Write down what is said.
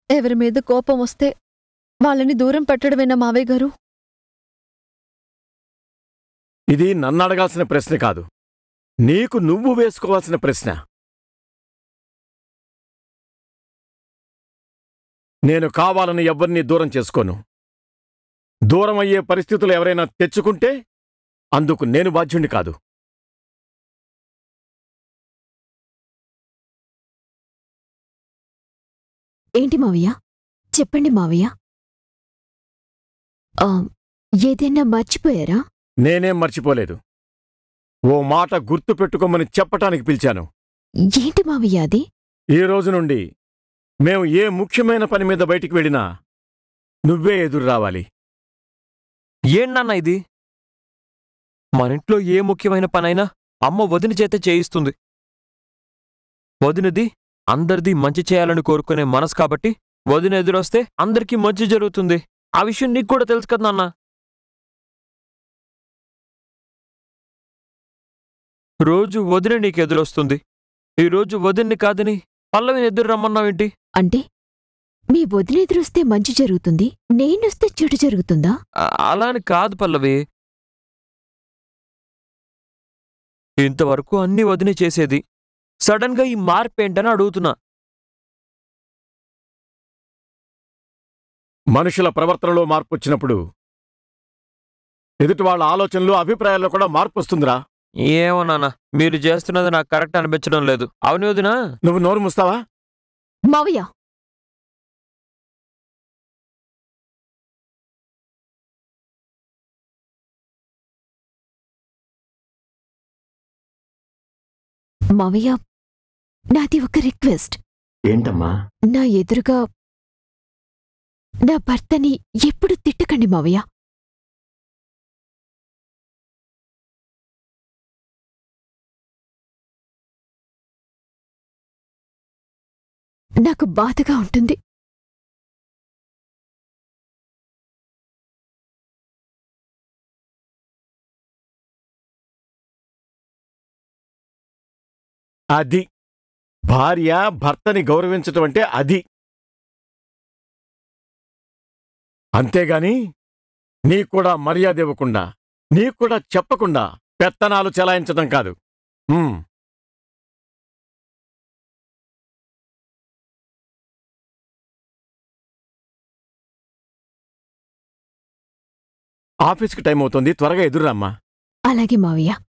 ఎవరి మీద కోపం వస్తే వాళ్ళని దూరం పెట్టడమేనా మావయ్య గారు ఇది నన్ను అడగాల్సిన ప్రశ్న కాదు నీకు నువ్వు వేసుకోవాల్సిన ప్రశ్న నేను కావాలని ఎవ్వరినీ దూరం చేసుకోను దూరం అయ్యే పరిస్థితులు ఎవరైనా తెచ్చుకుంటే అందుకు నేను బాధ్యుణ్ణి కాదు ఏంటి మావయ్య చెప్పండి మావయ్య ఆ, ఏదైనా మర్చిపోయారా నేనేం మర్చిపోలేదు ఓ మాట గుర్తు పెట్టుకోమని చెప్పటానికి పిలిచాను ఏంటి మావయ్య అది ఈ రోజు నుండి మేము ఏ ముఖ్యమైన పని మీద బయటికి వెళ్ళినా నువ్వే ఎదురు రావాలి ఏంటన్నా ఇది మన ఇంట్లో ఏ ముఖ్యమైన పనైనా అమ్మ వదిన చేత చేయిస్తుంది వదినది అందరిది మంచి చేయాలని కోరుకునే మనసు కాబట్టి వదిన ఎదురొస్తే అందరికీ మంచి జరుగుతుంది ఆ విషయం నీకు కూడా తెలుసు కదా నాన్న రోజు వదిన నీకు ఎదురొస్తుంది ఈ రోజు వదిన్ని కాదని పల్లవిని ఎదురు రమ్మన్నావేంటి అంటే మీ వదిన ఎదురొస్తే మంచి జరుగుతుంది నేనొస్తే చెడు జరుగుతుందా ఆ- అలా అని కాదు పల్లవి ఇంతవరకు అన్ని వదిలి చేసేది సడన్ గా ఈ మార్పేంటని అడుగుతున్నా మనుషుల ప్రవర్తనలో మార్పు వచ్చినప్పుడు ఎదుటి వాళ్ళ ఆలోచనలు అభిప్రాయాల్లో కూడా మార్పు వస్తుందిరా ఏమో నాన్న మీరు చేస్తున్నది నాకు కరెక్ట్ అనిపించడం లేదు అవును వదినా నువ్వు నోరు ముస్తావా మావయ్య మావయ్య నాది ఒక రిక్వెస్ట్ ఏంటమ్మా నా ఎదురుగా నా భర్తని ఎప్పుడు తిట్టకండి మావయ్య నాకు బాధగా ఉంటుంది అది భార్య భర్తని గౌరవించటం అంటే అది అంతేగాని నీకు కూడా మర్యాద ఇవ్వకుండా నీకు కూడా చెప్పకుండా పెత్తనాలు చెలాయించడం కాదు ఉమ్. ఆఫీస్కి టైం అవుతుంది త్వరగా ఎదురురామ్మా అలాగే మావయ్య